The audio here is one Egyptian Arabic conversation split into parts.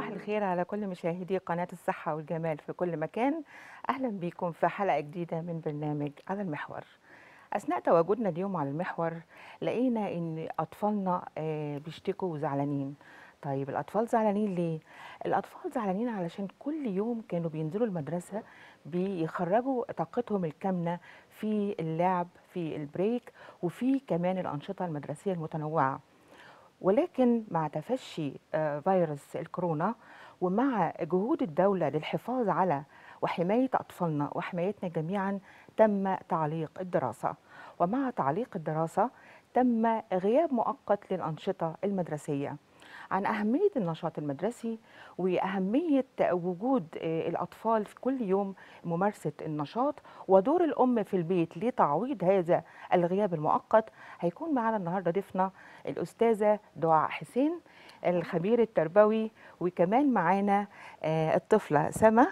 صباح الخير على كل مشاهدي قناة الصحة والجمال في كل مكان أهلا بكم في حلقة جديدة من برنامج على المحور أثناء تواجدنا اليوم على المحور لقينا إن أطفالنا آه، بيشتكوا وزعلانين طيب الأطفال زعلانين ليه؟ الأطفال زعلانين علشان كل يوم كانوا بينزلوا المدرسة بيخرجوا طاقتهم الكامنة في اللعب في البريك وفي كمان الأنشطة المدرسية المتنوعة ولكن مع تفشي آه، فيروس الكورونا ومع جهود الدولة للحفاظ على وحماية أطفالنا وحمايتنا جميعا تم تعليق الدراسة ومع تعليق الدراسة تم غياب مؤقت للأنشطة المدرسية عن أهمية النشاط المدرسي وأهمية وجود آه، الأطفال في كل يوم ممارسة النشاط ودور الأم في البيت لتعويض هذا الغياب المؤقت هيكون معنا النهاردة ضيفنا الأستاذة دعاء حسين الخبير التربوي وكمان معانا آه، الطفلة سما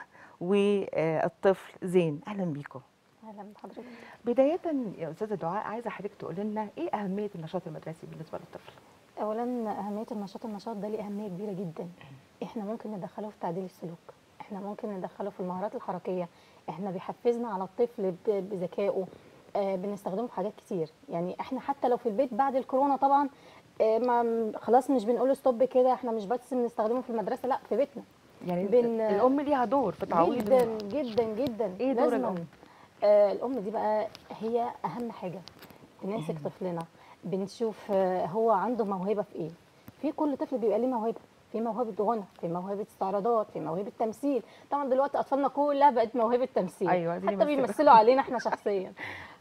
والطفل زين أهلا بيكم اهلا بحضرتك بداية يا أستاذة دعاء عايزة حضرتك تقول لنا إيه أهمية النشاط المدرسي بالنسبة للطفل؟ اولا اهميه النشاط النشاط ده ليه اهميه كبيره جدا احنا ممكن ندخله في تعديل السلوك احنا ممكن ندخله في المهارات الحركيه احنا بيحفزنا على الطفل ب- بذكائه آه بنستخدمه في حاجات كتير يعني احنا حتى لو في البيت بعد الكورونا طبعا آه ما خلاص مش بنقول له ستوب كده احنا مش بس بنستخدمه في المدرسه لا في بيتنا يعني بن- الأم ليها دور في تعويض جدا جدا جدا إيه دور لازماً. الأم؟ آه الام دي بقى هي اهم حاجه بنمسك طفلنا بنشوف آه هو عنده موهبه في ايه في كل طفل بيبقى ليه موهبه في موهبه غنى في موهبه استعراضات في موهبه تمثيل طبعا دلوقتي اطفالنا كلها بقت موهبه تمثيل أيوة، دي حتى بيمثلوا. بيمثلوا علينا احنا شخصيا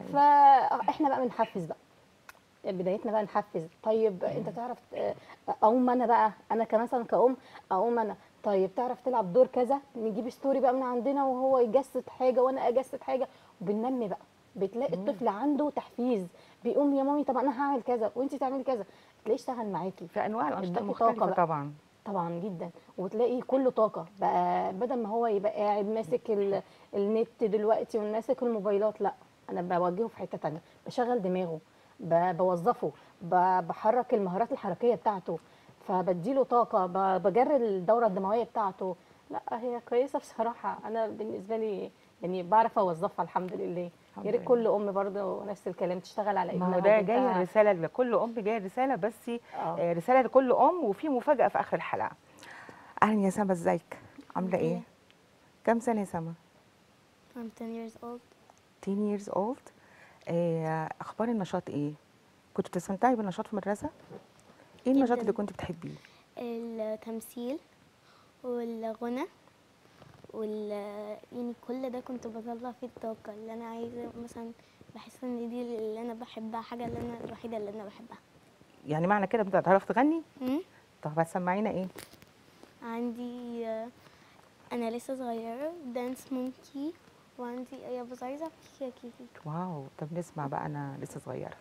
فاحنا بقى بنحفز بقى بدايتنا بقى نحفز طيب انت تعرف آه، اقوم انا بقى انا كمثلا كأم اقوم انا طيب تعرف تلعب دور كذا نجيب ستوري بقى من عندنا وهو يجسد حاجه وانا اجسد حاجه وبننمي بقى بتلاقي الطفل عنده تحفيز بيقوم يا مامي طب انا هعمل كذا وانت تعملي كذا تلاقيه اشتغل معاكي في أنواع الأنشطة اداكي طاقة المختلفة بقى. طبعا طبعا جدا وتلاقي كله طاقه بقى بدل ما هو يبقى قاعد ماسك ال- النت دلوقتي وماسك الموبايلات لا انا بوجهه في حته تانية بشغل دماغه ب- بوظفه ب- بحرك المهارات الحركيه بتاعته فبديله طاقه ب- بجري الدوره الدمويه بتاعته لا هي كويسه بصراحه انا بالنسبه لي يعني بعرف اوظفها الحمد لله الحمد يا ريت لله. كل ام برضه نفس الكلام تشتغل على ابنها ما هو ده وبنتها. جاي رسالة لكل أم جاي رسالة بس آه. آه، رسالة لكل أم وفي مفاجأة في آخر الحلقة أهلا يا سما ازيك عاملة إيه؟ الحمد كم سنة يا سما؟ I'm 10 years old. 10 years old آه، أخبار النشاط إيه؟ كنت بتستمتعي بالنشاط في المدرسة؟ إيه النشاط جداً. اللي كنت بتحبيه؟ التمثيل والغنى وال يعني كل ده كنت بطلع فيه الطاقة اللي أنا عايزة مثلا بحس إن دي اللي أنا بحبها حاجة اللي أنا الوحيدة اللي أنا بحبها يعني معنى كده بتعرف تغني؟ مم؟ طب هتسمعينا إيه؟ عندي آه، أنا لسه صغيرة دانس مونكي وعندي يا بس عايزة أحكي يا كيكي واو طب نسمع بقى أنا لسه صغيرة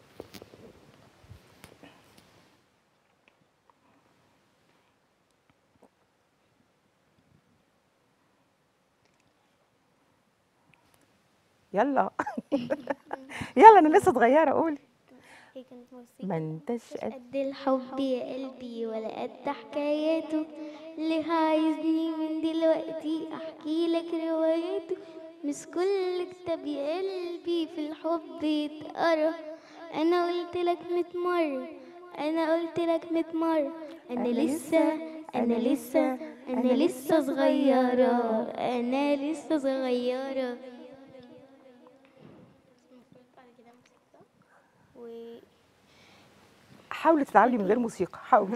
يلا يلا أنا لسه صغيرة قولي هي كانت موسيقى ما انتش مش قد قد الحب يا قلبي ولا قد حكاياته اللي عايزني من دلوقتي احكي لك رواياته مش كل كتاب يا قلبي في الحب يتقرا انا قلت لك ميت مرة انا قلت لك ميت مرة انا لسه انا لسه انا لسه صغيرة انا لسه صغيرة و حاولي تتعاملي من غير موسيقى حاولي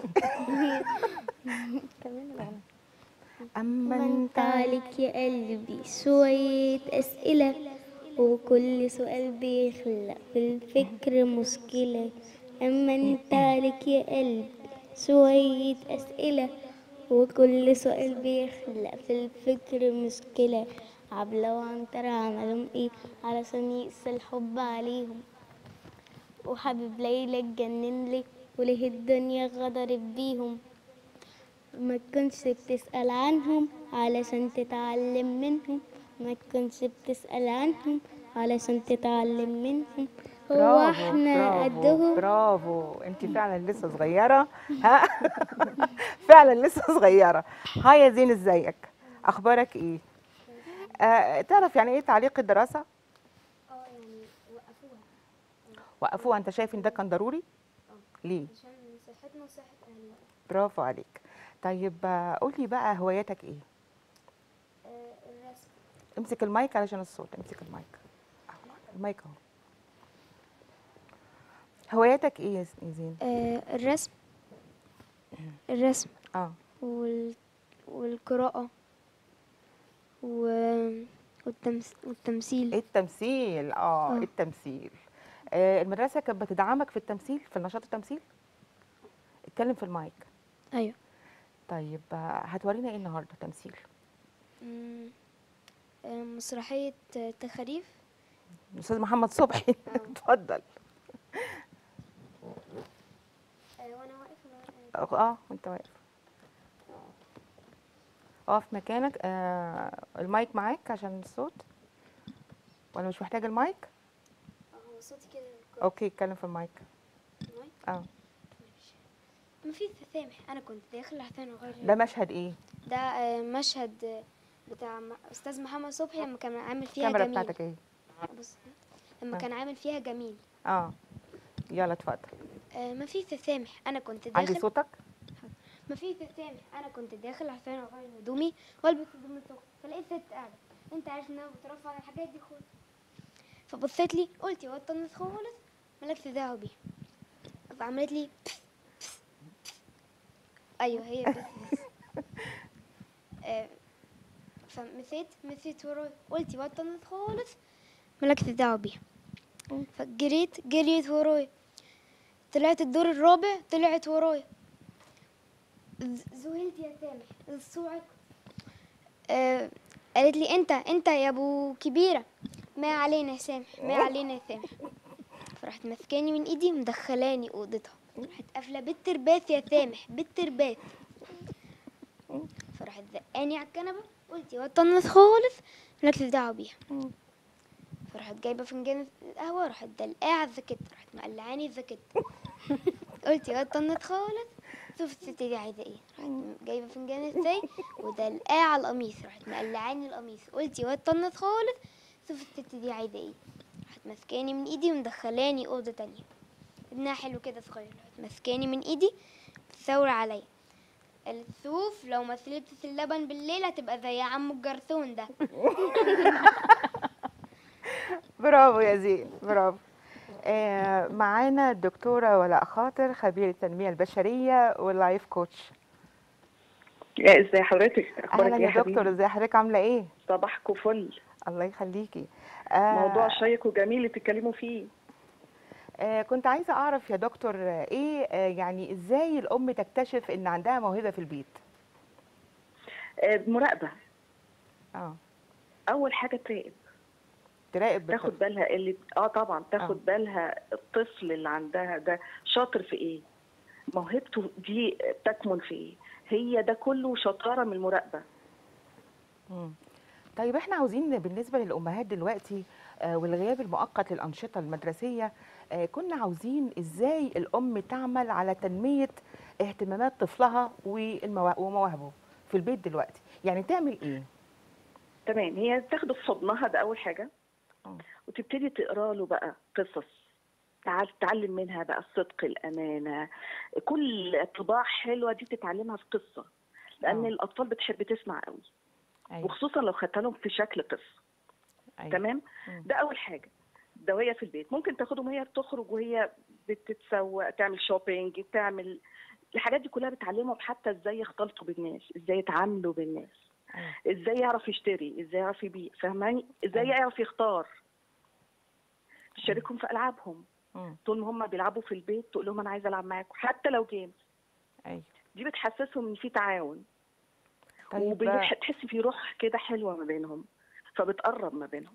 كمان الأغنية. أما ما أنت انت عليك يا قلبي شوية أسئلة وكل سؤال بيخلق في الفكر مشكلة أما انت عليك يا قلبي شوية أسئلة وكل سؤال بيخلق في الفكر مشكلة عبلة وعنتر عملهم ايه علشان يقسى الحب عليهم وحبيب ليلى اتجنن لي وليه الدنيا غدرت بيهم ما تكونش بتسأل عنهم علشان تتعلم منهم ما تكونش بتسأل عنهم علشان تتعلم منهم هو برافو احنا برافو قدهم برافو انت فعلا لسه صغيره ها فعلا لسه صغيره هاي يا زين ازيك اخبارك ايه آه تعرف يعني ايه تعليق الدراسه اه يعني وقفوها وقفوها انت شايف ان ده كان ضروري ليه عشان صحتنا وصحة أهلنا برافو عليك طيب آه، قولي بقى هواياتك ايه الرسم امسك المايك علشان الصوت امسك المايك أهو، المايك اهو هواياتك ايه يا ز- يا زين الرسم الرسم اه وال... والقراءة و... والتمس... والتمثيل التمثيل اه آه. التمثيل آه المدرسه كانت بتدعمك في التمثيل في النشاط التمثيل اتكلم في المايك أيوة طيب آه، هتورينا ايه النهارده تمثيل مم، آه، مسرحية آه، تخاريف استاذ محمد صبحي اتفضل وأنا واقف اه وانت واقف اقف مكانك آه المايك معاك عشان الصوت ولا مش محتاج المايك هو صوتي كده اوكي اتكلم في المايك اه ما في تسامح أنا كنت داخل عشان أغير ده مشهد ايه ده آه، مشهد آه، بتاع م- أستاذ محمد صبحي لما كان عامل فيها الكاميرا جميل بتاعتك ايه بص لما آه. كان عامل فيها جميل اه يلا اتفضل آه، ما في تسامح انا كنت عندي داخل صوتك ما في تسامح انا كنت داخل عشان اغير هدومي والبس هدوم الشغل فلقيت ست قاعده انت عارف ان انا بترفع عن الحاجات دي خالص فبصيت لي قلت يا وطنت خالص مالكش دعوه بيها فعملت لي ايوه هي بس بس آه، فمسيت مسيت وراي قلت يا وطنت خالص مالكش دعوه بيها فجريت جريت ورايا طلعت الدور الرابع طلعت ورايا ز- ذهلت يا سامح الصوعق آه قالت لي انت انت يا ابو كبيره ما علينا يا سامح ما علينا يا سامح فرحت ماسكاني من ايدي مدخلاني اوضتها راحت قافله بالترباس يا سامح بالترباس فراحت زقاني على الكنبه قلت يا طنط خالص مالكش دعوه بيها فراحت جايبه فنجان القهوه راحت دلقاها على الزكت راحت مقلعاني الزكت قلت يا طنط خالص شوف الست دي عايزه ايه راحت جايبه فنجان الشاي ودلقاه على القميص راحت مقلعاني القميص قلت يا طنط خالص شوف الست دي عايزه ايه راحت ماسكاني من ايدي ومدخلاني اوضه تانية ابنها حلو كده صغير راحت ماسكاني من ايدي بتثور عليا قالت شوف لو ما شربتش اللبن بالليل هتبقى زي عمو الجرثوم ده برافو يا زين برافو آه معانا الدكتوره ولاء خاطر خبيره التنميه البشريه واللايف كوتش يا ازاي حضرتك اخبارك اهلا إيه يا حبيبي؟ دكتور ازي حضرتك عامله ايه صباحكم فل الله يخليكي آه موضوع شيق وجميل اللي بتتكلموا فيه آه كنت عايزه اعرف يا دكتور آه، ايه آه يعني ازاي الام تكتشف ان عندها موهبه في البيت آه، مراقبه اه اول حاجه تراقب تراقب تاخد بالطفل. بالها اللي اه طبعا تاخد آه. بالها الطفل اللي عندها ده شاطر في ايه موهبته دي تكمن في ايه هي ده كله شطاره من المراقبه مم. طيب احنا عاوزين بالنسبه للامهات دلوقتي آه، والغياب المؤقت للانشطه المدرسيه آه، كنا عاوزين ازاي الام تعمل على تنميه اهتمامات طفلها والموا- ومواهبه في البيت دلوقتي يعني تعمل ايه تمام هي تاخده في حضنها ده اول حاجه آه. وتبتدي تقرا له بقى قصص تعال تتعلم منها بقى الصدق الامانه كل طباع حلوه دي تتعلمها في قصه لان آه. الاطفال بتحب تسمع قوي ايوه وخصوصا لو خدتها لهم في شكل قصه ايوه تمام مم. ده اول حاجه ده وهي في البيت ممكن تاخدهم وهي بتخرج وهي بتتسوق تعمل شوبينج تعمل الحاجات دي كلها بتعلمهم حتى ازاي يختلطوا بالناس ازاي يتعاملوا بالناس أيوة. ازاي يعرف يشتري ازاي يعرف يبيع فاهماني ازاي أيوة. يعرف يختار تشاركهم في العابهم مم. طول ما هم بيلعبوا في البيت تقول لهم انا عايزه العب معاكم حتى لو جيمز ايوه دي بتحسسهم ان في تعاون طيب وبتحس في روح كده حلوه ما بينهم فبتقرب ما بينهم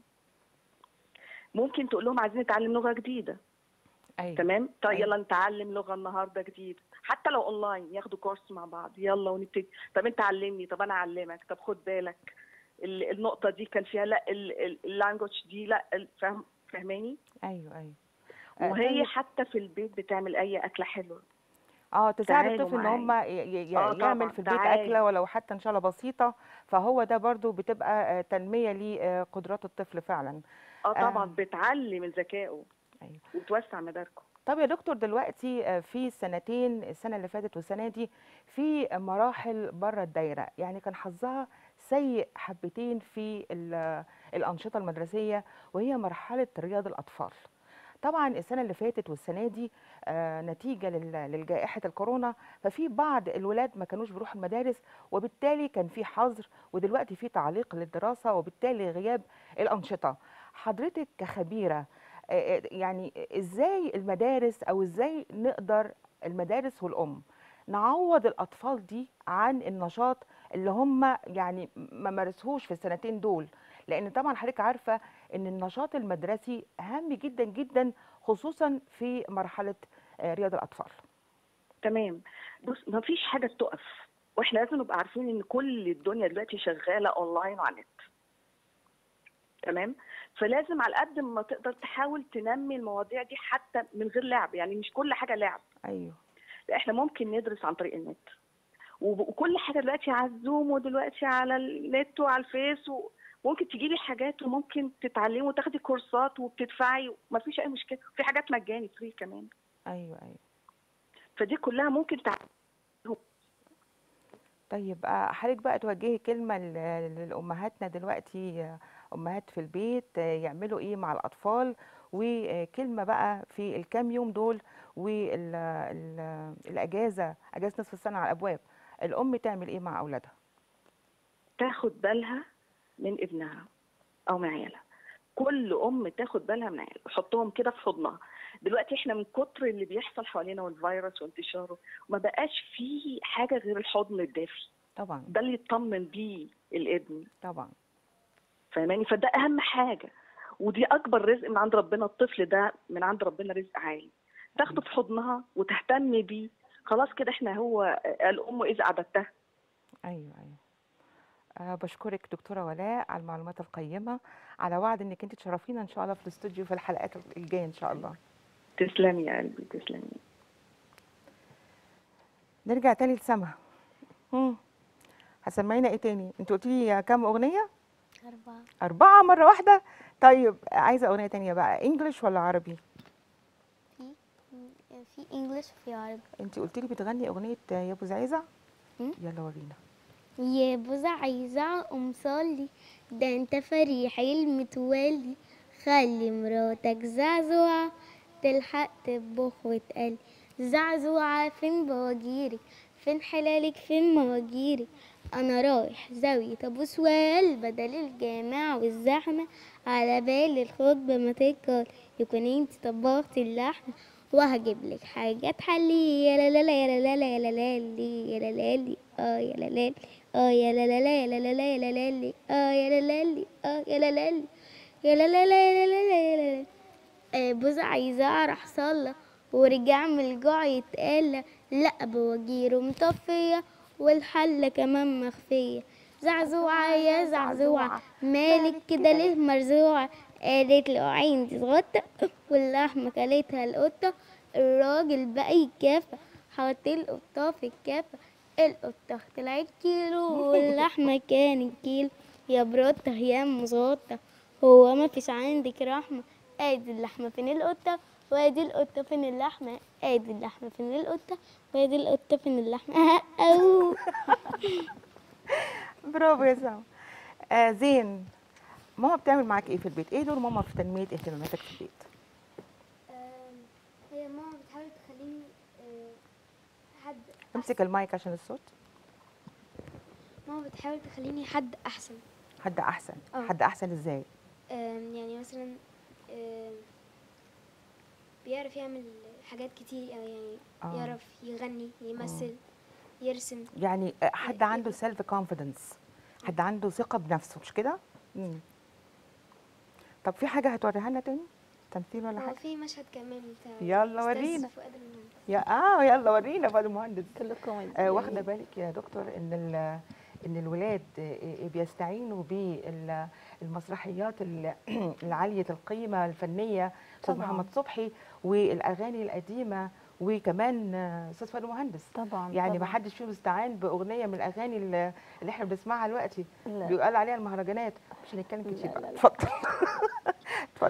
ممكن تقول لهم عايزين نتعلم لغه جديده ايوه تمام طيب أيوة. يلا نتعلم لغه النهارده جديد حتى لو اونلاين ياخدوا كورس مع بعض يلا ونبتدي طب انت علمني طب انا اعلمك طب خد بالك ال- النقطه دي كان فيها لا اللانجوج دي لا ال- فاهم فاهماني ايوه ايوه آه، وهي طيب. حتى في البيت بتعمل اي اكله حلوه اه تساعد تعالوا الطفل ان معايا. هم ي- ي- آه يعمل طبعاً، في البيت تعالوا. اكله ولو حتى ان شاء الله بسيطه فهو ده برضو بتبقى آه، تنميه لقدرات الطفل فعلا اه طبعا آه. بتعلي من ذكائه ايوه وتوسع مداركه طب يا دكتور دلوقتي آه، في سنتين السنه اللي فاتت والسنه دي في مراحل بره الدايره يعني كان حظها سيء حبتين في ال- الانشطه المدرسيه وهي مرحله رياض الاطفال طبعا السنه اللي فاتت والسنه دي آه، نتيجه لل- للجائحه الكورونا ففي بعض الولاد ما كانوش بيروحوا المدارس وبالتالي كان في حظر ودلوقتي في تعليق للدراسه وبالتالي غياب الانشطه حضرتك كخبيره آه، آه، يعني ازاي المدارس او ازاي نقدر المدارس والام نعوض الاطفال دي عن النشاط اللي هم يعني ما مارسوش في السنتين دول لان طبعا حضرتك عارفه ان النشاط المدرسي هام جدا جدا خصوصا في مرحله آه، رياض الاطفال تمام بص ما فيش حاجه تقف واحنا لازم نبقى عارفين ان كل الدنيا دلوقتي شغاله اونلاين وعلى النت تمام فلازم على قد ما تقدر تحاول تنمي المواضيع دي حتى من غير لعب يعني مش كل حاجه لعب ايوه لا احنا ممكن ندرس عن طريق النت وب- وكل حاجه دلوقتي على الزوم ودلوقتي على النت وعلى الفيس وممكن تجيبي حاجات وممكن تتعلمي وتاخدي كورسات وبتدفعي ما فيش اي مشكله في حاجات مجاني فري كمان ايوه ايوه فدي كلها ممكن تع... طيب آه، حضرتك بقى توجهي كلمه ل- لامهاتنا دلوقتي آه، امهات في البيت آه، يعملوا ايه مع الاطفال وكلمه بقى في الكام يوم دول والاجازه اجازه نصف السنه على الابواب الام تعمل ايه مع اولادها تاخد بالها من ابنها او من عيالها كل ام تاخد بالها من عيالها تحطهم كده في حضنها دلوقتي احنا من كتر اللي بيحصل حوالينا والفيروس وانتشاره ما بقاش فيه حاجه غير الحضن الدافي طبعا ده اللي يطمن بيه الابن طبعا فاهماني فده اهم حاجه ودي اكبر رزق من عند ربنا الطفل ده من عند ربنا رزق عالي تاخده في حضنها وتهتم بيه خلاص كده احنا هو الام اذا اعددتها ايوه ايوه أه بشكرك دكتوره ولاء على المعلومات القيمه على وعد انك انت تشرفينا ان شاء الله في الاستوديو في الحلقات الجايه ان شاء الله تسلمي يا قلبي تسلمي نرجع تاني لسما مم. هسمعينا ايه تاني انت قلتي لي كام اغنيه أربعة اربعه مره واحده طيب عايزه اغنيه تانية بقى انجلش ولا عربي في في انجلش وفي عربي انت قلتي لي بتغني اغنيه يا ابو زعيزه مم. يلا ورينا يا ابو زعيزع قوم صلي ده انت فريح المتولي خلي مراتك زعزوعة تلحق تطبخ وتقلي زعزوعة فين بواجيرك فين حلالك فين مواجيرك انا رايح زاوية ابو سوال بدل الجامع والزحمة على بال الخطبة ما تكر يكون انت طبختي اللحمة وهجيب لك حاجة تحلي يا لا لا لا يا لا لا لا يا لا لا لي يا لا لا لي اه يا لا لا لي اه يا لا لا لا يا لا لا لا يا لا لا لي اه يا لا لا لي اه يا لا لا لي يا لا لا لا يا لا لا لا يا لا لا آه، بوز عايزة راح صلى ورجع من الجوع يتقلى لا بواجيره مطفية والحلة كمان مخفية زعزوعة يا زعزوعة مالك كده ليه مرزوعة قالت له عندي غطة واللحمة كلتها القطة الراجل بقى يكافى حط القطة في الكافة القطة طلعت كيلو واللحمة كانت كيلو يا بروتة يا مزغطة هو ما فيش عندك رحمة ادي اللحمة فين القطة وادي القطة فين اللحمة ادي اللحمة فين القطة وادي القطة فين اللحمة أو برافو يا سما آه زين ماما بتعمل معاك ايه في البيت ايه دور ماما في تنميه اهتماماتك في البيت هي ماما بتحاول تخليني حد امسك المايك عشان الصوت ماما بتحاول تخليني حد أحسن حد احسن اه. حد احسن ازاي آم، يعني مثلا آم، بيعرف يعمل حاجات كتير أوي يعني اه. يعرف يغني يمثل يرسم يعني آه، حد ي- عنده سيلف كونفيدنس حد عنده ثقه بنفسه مش كده مم. طب في حاجه هتوريها لنا تاني تمثيل ولا هو حاجه في مشهد كمان بتاع يلا أستاذ ورينا. فؤاد المهندس. يا اه يلا ورينا بقى المهندس كلكم آه واخده بالك يا دكتور ان ال- ان الولاد آه، بيستعينوا بالمسرحيات العاليه القيمه الفنيه استاذ طبعاً. محمد صبحي والاغاني القديمه وكمان آه، استاذ فؤاد مهندس طبعا يعني ما طبعاً. حدش فيهم استعان باغنيه من الاغاني اللي اللي احنا بنسمعها دلوقتي لا. بيقال عليها المهرجانات مش هنتكلم لا، كتير لا، بقى لا. اتفضل اتفضل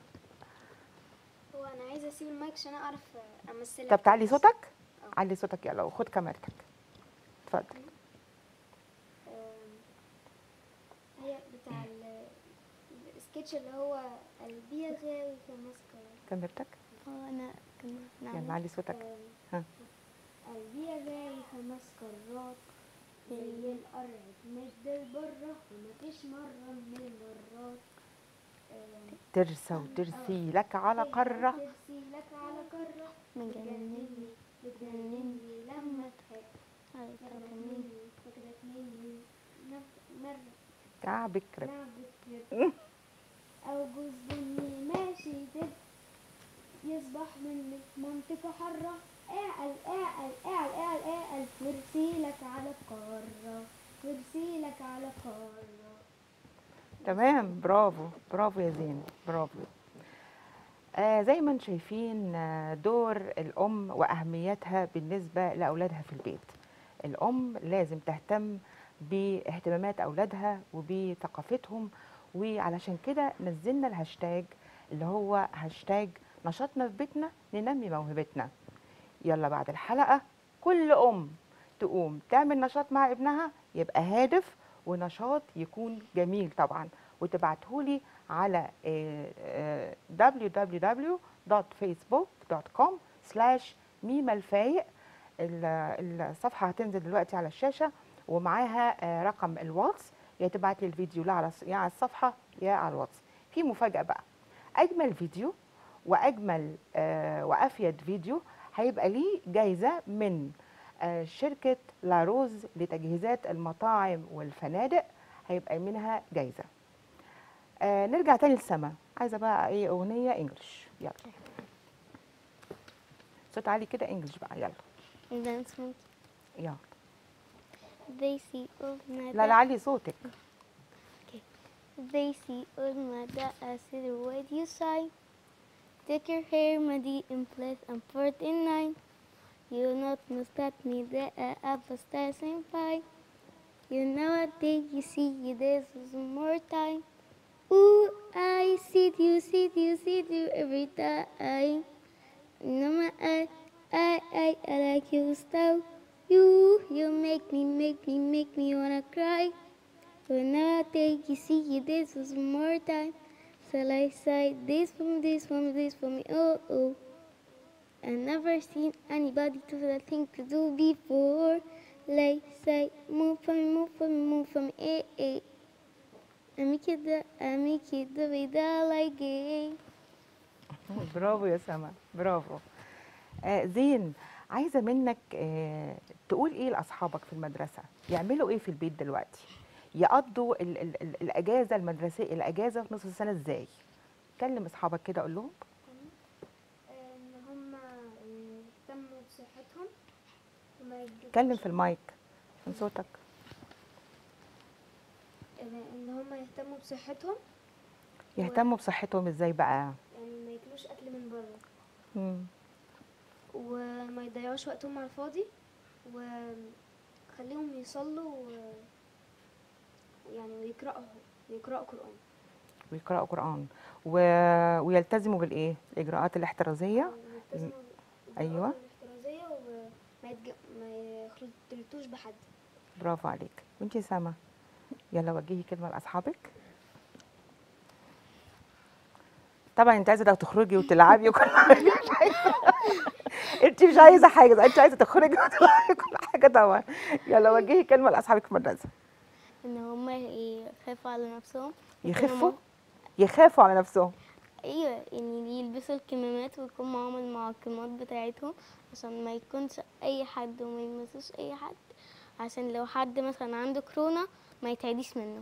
هو انا عايزه اسيب المايك عشان اعرف امثلها طب تعلي كويس. صوتك آه. علي صوتك يلا وخد كاميرتك اتفضل آم، هي بتاع ال- السكتش اللي هو قلبي يا غاوي في مسكرة كاميرتك اه انا كمان يلا علي صوتك ها. قلبي يا غاوي خمس كرات زي القرع مش بره ومفيش مرة من المرات آم، ترسى وترسي لك على قاره ترسي لك على قارة بتجنني بتجنني لما تحب فاكرك مني فاكرك مني نف- مرة كعبك رب لعبة كده أو جوز بني ماشي دب يصبح منك منطقة حرة اعقل اعقل اعقل اعقل اعقل وارسيلك على قارة وارسيلك على قارة تمام برافو برافو يا زين برافو آه زي ما انتم شايفين آه، دور الأم وأهميتها بالنسبة لأولادها في البيت الأم لازم تهتم باهتمامات أولادها وبثقافتهم وعلشان كده نزلنا الهاشتاج اللي هو هاشتاج نشاطنا في بيتنا ننمي موهبتنا يلا بعد الحلقة كل أم تقوم تعمل نشاط مع ابنها يبقى هادف ونشاط يكون جميل طبعا وتبعتهولي على آه، آه، www.facebook.com slash ميمة الفايق ال- الصفحة هتنزل دلوقتي على الشاشة ومعاها آه، رقم الواتس يا تبعت لي الفيديو لا على الص- يا على الصفحة يا على الواتس في مفاجأة بقى أجمل فيديو وأجمل آه، وأفيد فيديو هيبقى ليه جايزة من آه، شركة لاروز لتجهيزات المطاعم والفنادق هيبقى منها جايزة آه نرجع تاني لسما عايزة بقى ايه أغنية انجلش يلا صوت عالي كده انجلش بقى يلا dance monkey يلا they see all my لا لا علي صوتك They see all my that I see the way you shine. Take your hair, my dear, in place and 49. You not must at me that I have a stars and five. You know I think you see you this was more time. Ooh, I see you, see you, see you every time. No, my I, I, I, I like you so. You, you make me, make me, make me wanna cry. When I take you, see you, this was more time. So I say this for me, this for me, this for me, oh oh. I never seen anybody do the thing to do before. Like say, move for me, move for me, move for me, eh eh. I make it, the, I make it the way that I like it. برافو يا سما برافو آه زين عايزة منك آه تقول ايه لأصحابك في المدرسة يعملوا ايه في البيت دلوقتي يقضوا ال ال ال الأجازة المدرسية الأجازة في نص السنة ازاي كلم أصحابك كده قول لهم ان هم يهتموا بصحتهم وما اتكلم في المايك من صوتك ان هم يهتموا بصحتهم يهتموا بصحتهم ازاي بقى يعني ما ياكلوش اكل من بره مم. وما يضيعوش وقتهم على الفاضي وخليهم يصلوا و... يعني ويقرأوا ويقرأوا قرآن ويقرأوا قرآن و... ويلتزموا بالإيه؟ الإجراءات الاحترازية ويلتزموا أيوة. بالإجراءات الاحترازية وما يتج... ما يختلطوش بحد برافو عليك وانتي سما يلا وجهي كلمة لأصحابك طبعا انت عايزة بقى تخرجي وتلعبي وكل حاجة مش عايزة انت مش عايزة حاجة انت عايزة تخرجي وتلعبي كل حاجة طبعا يلا وجهي كلمة لأصحابك في المدرسة ان هم يخافوا على نفسهم يخفوا يخافوا على نفسهم ايوه يعني يلبسوا الكمامات ويكون معاهم المعقمات بتاعتهم عشان ما يكونش اي حد وما يلمسوش اي حد عشان لو حد مثلا عنده كورونا ما يتعديش منه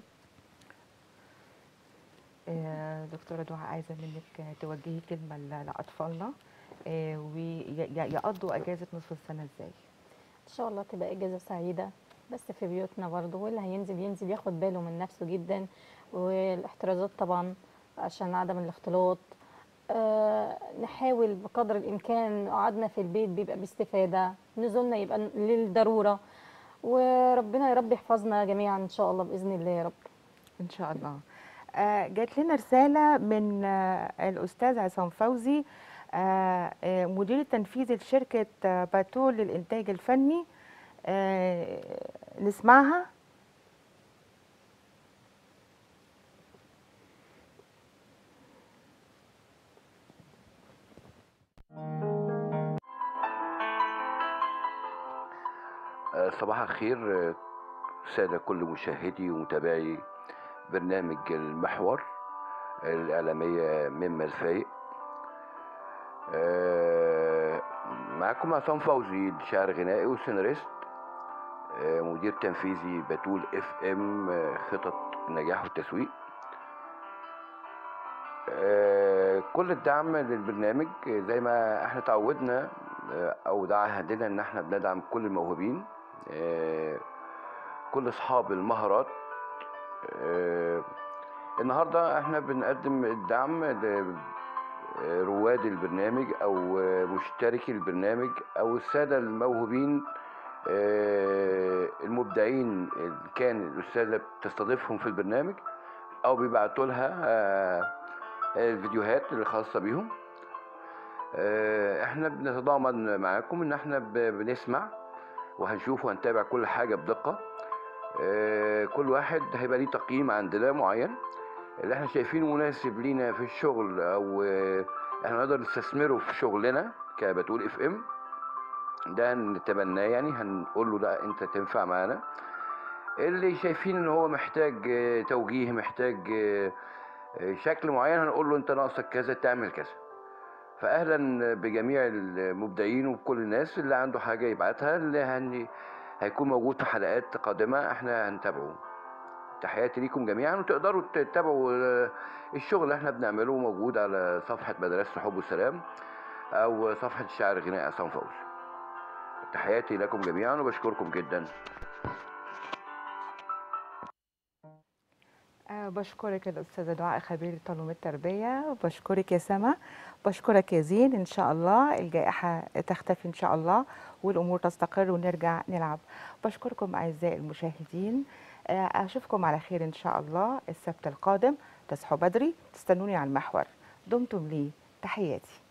آه، دكتورة دعاء عايزة منك توجهي كلمة ل- لأطفالنا آه، ويقضوا أجازة نصف السنة ازاي ان شاء الله تبقى اجازه سعيده بس في بيوتنا برضه واللي هينزل ينزل ياخد باله من نفسه جدا والاحترازات طبعا عشان عدم الاختلاط آه نحاول بقدر الامكان قعدنا في البيت بيبقى باستفاده نزولنا يبقى للضروره وربنا يا رب يحفظنا جميعا ان شاء الله باذن الله يا رب ان شاء الله آه، جات لنا رساله من آه، الاستاذ عصام فوزي آه، آه، مدير التنفيذي لشركه آه، باتول للانتاج الفني آه، نسمعها آه، صباح الخير آه، سادة كل مشاهدي ومتابعي برنامج المحور الإعلامية مما الفايق آه، معكم عصام فوزي شاعر غنائي وسيناريست آه، مدير تنفيذي بتول اف ام آه، خطط النجاح والتسويق آه، كل الدعم للبرنامج آه، زي ما احنا تعودنا آه، او ده عهدنا ان احنا بندعم كل الموهوبين آه، كل اصحاب المهارات آه، النهارده احنا بنقدم الدعم لرواد البرنامج او آه، مشتركي البرنامج او الساده الموهوبين آه، المبدعين اللي كان الاستاذه بتستضيفهم في البرنامج او بيبعتوا لها آه، الفيديوهات الخاصه بيهم آه، احنا بنتضامن معاكم ان احنا ب- بنسمع وهنشوف وهنتابع كل حاجه بدقه آه، كل واحد هيبقى ليه تقييم عندنا معين اللي احنا شايفينه مناسب لينا في الشغل او آه، احنا نقدر نستثمره في شغلنا كبتقول اف ام ده نتبناه يعني هنقول له لا انت تنفع معانا اللي شايفين ان هو محتاج آه، توجيه محتاج آه، آه، شكل معين هنقول له انت ناقصك كذا تعمل كذا فاهلا بجميع المبدعين وبكل الناس اللي عنده حاجه يبعتها اللي هن... هيكون موجود في حلقات قادمه احنا هنتابعه تحياتي ليكم جميعا وتقدروا تتابعوا آه، الشغل اللي احنا بنعمله موجود على صفحه مدرسه الحب والسلام او صفحه الشاعر الغنائي عصام فوزي تحياتي لكم جميعا وبشكركم جدا آه، بشكرك الأستاذة دعاء خبير طلوم التربية بشكرك يا سما بشكرك يا زين إن شاء الله الجائحة تختفي إن شاء الله والأمور تستقر ونرجع نلعب بشكركم أعزائي المشاهدين آه، أشوفكم على خير إن شاء الله السبت القادم تصحوا بدري تستنوني على المحور دمتم لي تحياتي